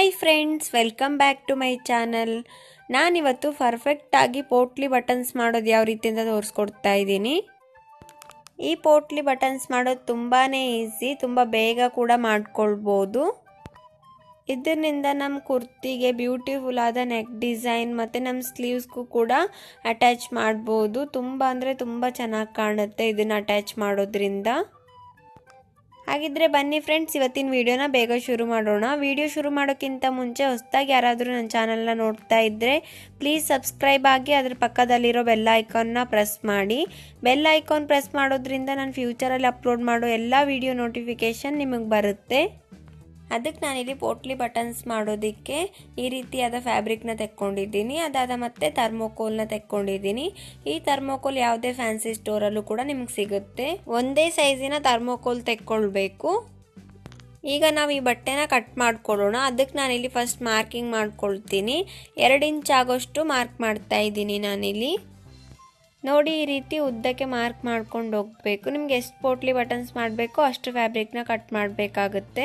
hi friends welcome back to my channel ನಾನಿವತ್ತು ಪರ್ಫೆಕ್ಟಾಗಿ potli buttons ಮಾಡೋದು ಯಾವ ರೀತಿ ಅಂತ ತೋರಿಸ್ಕೊಡ್ತಾ ಇದ್ದೀನಿ ಈ ಪೋಟ್ಲಿ ಬಟನ್ಸ್ ಮಾಡೋದು ತುಂಬಾ ಈಸಿ ತುಂಬ ಬೇಗ ಕೂಡ ಮಾಡ್ಕೊಳ್ಬೋದು ಇದರಿಂದ ನಮ್ಮ ಕುರ್ತಿಗೆ ಬ್ಯೂಟಿಫುಲ್ ಆದ ನೆಕ್ ಡಿಸೈನ್ ಮತ್ತು ನಮ್ಮ ಸ್ಲೀವ್ಸ್ಗೂ ಕೂಡ ಅಟ್ಯಾಚ್ ಮಾಡ್ಬೋದು ತುಂಬ ಅಂದರೆ ತುಂಬ ಚೆನ್ನಾಗಿ ಕಾಣುತ್ತೆ ಇದನ್ನು ಅಟ್ಯಾಚ್ ಮಾಡೋದ್ರಿಂದ ಹಾಗಿದ್ರೆ ಬನ್ನಿ ಫ್ರೆಂಡ್ಸ್ ಇವತ್ತಿನ ವಿಡಿಯೋನ ಬೇಗ ಶುರು ಮಾಡೋಣ ವಿಡಿಯೋ ಶುರು ಮಾಡೋಕ್ಕಿಂತ ಮುಂಚೆ ಹೊಸದಾಗಿ ಯಾರಾದರೂ ನನ್ನ ಚಾನಲ್ನ ನೋಡ್ತಾ ಇದ್ದರೆ ಪ್ಲೀಸ್ ಸಬ್ಸ್ಕ್ರೈಬ್ ಆಗಿ ಅದ್ರ ಪಕ್ಕದಲ್ಲಿರೋ ಬೆಲ್ ಐಕಾನ್ನ ಪ್ರೆಸ್ ಮಾಡಿ ಬೆಲ್ ಐಕಾನ್ ಪ್ರೆಸ್ ಮಾಡೋದ್ರಿಂದ ನಾನು ಫ್ಯೂಚರಲ್ಲಿ ಅಪ್ಲೋಡ್ ಮಾಡೋ ಎಲ್ಲ ವಿಡಿಯೋ ನೋಟಿಫಿಕೇಷನ್ ನಿಮಗೆ ಬರುತ್ತೆ ಅದಕ್ಕೆ ನಾನಿಲ್ಲಿ ಪೋಟ್ಲಿ ಬಟನ್ಸ್ ಮಾಡೋದಕ್ಕೆ ಈ ರೀತಿಯಾದ ಫ್ಯಾಬ್ರಿಕ್ನ ತೆಕ್ಕೊಂಡಿದ್ದೀನಿ ಅದಾದ ಮತ್ತೆ ಥರ್ಮೋಕೋಲ್ನ ತೆಕ್ಕೊಂಡಿದ್ದೀನಿ ಈ ಥರ್ಮೋಕೋಲ್ ಯಾವುದೇ ಫ್ಯಾನ್ಸಿ ಸ್ಟೋರಲ್ಲೂ ಕೂಡ ನಿಮ್ಗೆ ಸಿಗುತ್ತೆ ಒಂದೇ ಸೈಜಿನ ಥರ್ಮೋಕೋಲ್ ತೆಕ್ಕೊಳ್ಬೇಕು ಈಗ ನಾವು ಈ ಬಟ್ಟೆನ ಕಟ್ ಮಾಡ್ಕೊಳ್ಳೋಣ ಅದಕ್ಕೆ ನಾನಿಲ್ಲಿ ಫಸ್ಟ್ ಮಾರ್ಕಿಂಗ್ ಮಾಡ್ಕೊಳ್ತೀನಿ ಎರಡು ಇಂಚ್ ಆಗೋಷ್ಟು ಮಾರ್ಕ್ ಮಾಡ್ತಾ ಇದ್ದೀನಿ ನಾನಿಲ್ಲಿ ನೋಡಿ ಈ ರೀತಿ ಉದ್ದಕ್ಕೆ ಮಾರ್ಕ್ ಮಾಡ್ಕೊಂಡು ಹೋಗಬೇಕು ನಿಮ್ಗೆ ಎಷ್ಟು ಪೋಟ್ಲಿ ಬಟನ್ಸ್ ಮಾಡಬೇಕೋ ಅಷ್ಟು ಫ್ಯಾಬ್ರಿಕ್ನ ಕಟ್ ಮಾಡಬೇಕಾಗುತ್ತೆ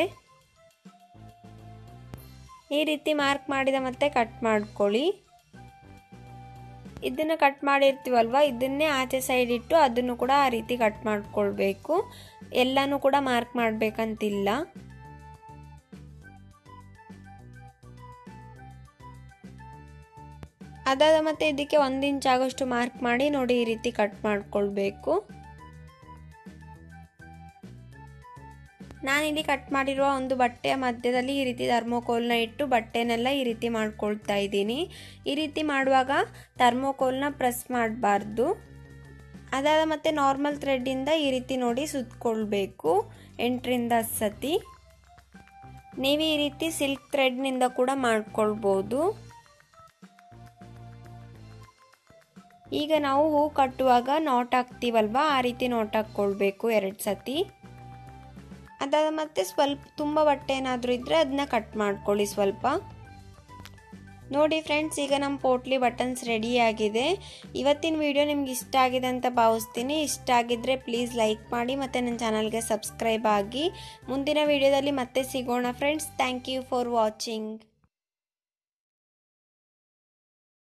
ಈ ರೀತಿ ಮಾರ್ಕ್ ಮಾಡಿದ ಮತ್ತೆ ಕಟ್ ಮಾಡ್ಕೊಳ್ಳಿ ಇದನ್ನು ಕಟ್ ಮಾಡಿರ್ತೀವಲ್ವ ಇದನ್ನೇ ಆಚೆ ಸೈಡ್ ಇಟ್ಟು ಅದನ್ನು ಕೂಡ ಆ ರೀತಿ ಕಟ್ ಮಾಡ್ಕೊಳ್ಬೇಕು ಎಲ್ಲನೂ ಕೂಡ ಮಾರ್ಕ್ ಮಾಡಬೇಕಂತಿಲ್ಲ ಅದಾದ ಮತ್ತೆ ಇದಕ್ಕೆ ಒಂದು ಇಂಚ್ ಆಗೋಷ್ಟು ಮಾರ್ಕ್ ಮಾಡಿ ನೋಡಿ ಈ ರೀತಿ ಕಟ್ ಮಾಡ್ಕೊಳ್ಬೇಕು ನಾನಿಲ್ಲಿ ಕಟ್ ಮಾಡಿರುವ ಒಂದು ಬಟ್ಟೆಯ ಮಧ್ಯದಲ್ಲಿ ಈ ರೀತಿ ಥರ್ಮೋಕೋಲ್ನ ಇಟ್ಟು ಬಟ್ಟೆನೆಲ್ಲ ಈ ರೀತಿ ಮಾಡ್ಕೊಳ್ತಾ ಇದ್ದೀನಿ ಈ ರೀತಿ ಮಾಡುವಾಗ ಥರ್ಮೋಕೋಲ್ನ ಪ್ರೆಸ್ ಮಾಡಬಾರ್ದು ಅದಾದ ಮತ್ತೆ ನಾರ್ಮಲ್ ಥ್ರೆಡ್ಡಿಂದ ಈ ರೀತಿ ನೋಡಿ ಸುತ್ಕೊಳ್ಬೇಕು ಎಂಟರಿಂದ ಸತಿ ನೀವು ಈ ರೀತಿ ಸಿಲ್ಕ್ ಥ್ರೆಡ್ನಿಂದ ಕೂಡ ಮಾಡ್ಕೊಳ್ಬೋದು ಈಗ ನಾವು ಹೂ ಕಟ್ಟುವಾಗ ನಾಟ್ ಹಾಕ್ತೀವಲ್ವ ಆ ರೀತಿ ನಾಟ್ ಹಾಕ್ಕೊಳ್ಬೇಕು ಎರಡು ಸತಿ ಅದಾದ ಮತ್ತೆ ಸ್ವಲ್ಪ ತುಂಬ ಬಟ್ಟೆ ಏನಾದರೂ ಇದ್ದರೆ ಅದನ್ನ ಕಟ್ ಮಾಡ್ಕೊಳ್ಳಿ ಸ್ವಲ್ಪ ನೋಡಿ ಫ್ರೆಂಡ್ಸ್ ಈಗ ನಮ್ಮ ಪೋಟ್ಲಿ ಬಟನ್ಸ್ ರೆಡಿ ಆಗಿದೆ ಇವತ್ತಿನ ವಿಡಿಯೋ ನಿಮ್ಗೆ ಇಷ್ಟ ಆಗಿದೆ ಅಂತ ಭಾವಿಸ್ತೀನಿ ಇಷ್ಟ ಆಗಿದ್ದರೆ ಪ್ಲೀಸ್ ಲೈಕ್ ಮಾಡಿ ಮತ್ತು ನನ್ನ ಚಾನಲ್ಗೆ ಸಬ್ಸ್ಕ್ರೈಬ್ ಆಗಿ ಮುಂದಿನ ವಿಡಿಯೋದಲ್ಲಿ ಮತ್ತೆ ಸಿಗೋಣ friends thank you for watching